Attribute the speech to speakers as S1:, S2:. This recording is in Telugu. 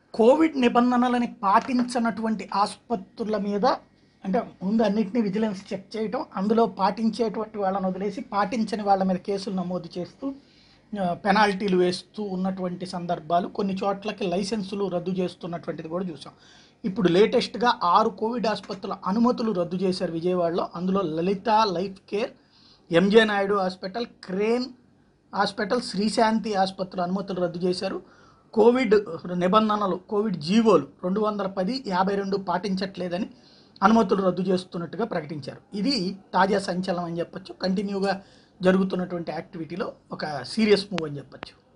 S1: కోవిడ్ నిబంధనలని పాటించనటువంటి ఆసుపత్రుల మీద అంటే ముందు అన్నింటినీ విజిలెన్స్ చెక్ చేయటం అందులో పాటించేటువంటి వాళ్ళని వదిలేసి పాటించని వాళ్ళ మీద కేసులు నమోదు చేస్తూ ఆ, పెనాల్టీలు వేస్తూ ఉన్నటువంటి సందర్భాలు కొన్ని చోట్లకి లైసెన్సులు రద్దు చేస్తున్నటువంటిది కూడా చూసాం ఇప్పుడు లేటెస్ట్గా ఆరు కోవిడ్ ఆసుపత్రుల అనుమతులు రద్దు చేశారు విజయవాడలో అందులో Lalitha life care MJ Naidu hospital Crane hospital Srishanti ఆసుపత్రుల అనుమతులు రద్దు చేశారు కోవిడ్ నిబంధనలు కోవిడ్ జీవోలు రెండు వందల పది యాభై రెండు పాటించట్లేదని అనుమతులు రద్దు చేస్తున్నట్టుగా ప్రకటించారు ఇది తాజా సంచలనం అని చెప్పొచ్చు కంటిన్యూగా జరుగుతున్నటువంటి యాక్టివిటీలో ఒక సీరియస్ మూవ్ అని చెప్పొచ్చు